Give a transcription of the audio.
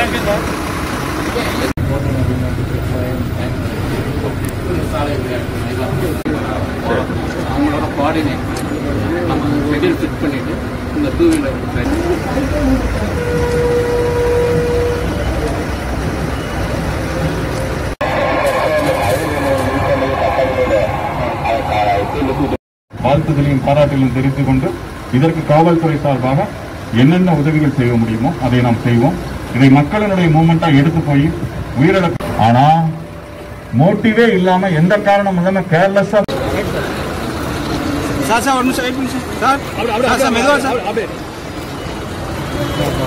சாலை விளையாட்டு இதெல்லாம் அவங்களோட கோஆர்டினேட் நம்ம ஷெட்யூல் ஃபிட் பண்ணிட்டு இந்த டூ வீலர் வாழ்த்துதலையும் பாராட்டுகளையும் தெரிவித்துக் கொண்டு இதற்கு காவல்துறை சார்பாக என்னென்ன உதவிகள் செய்ய முடியுமோ அதை நாம் செய்வோம் இதை மக்களினுடைய மூமெண்டா எடுத்து போய் உயிரிழப்பு ஆனா மோட்டிவே இல்லாம எந்த காரணம் இல்லாம கேர்லெஸ்ஸா சார் சார் ஒரு நிமிஷம் வெயிட் பண்ணுங்க சார் சார் சார் மெதுவா சார்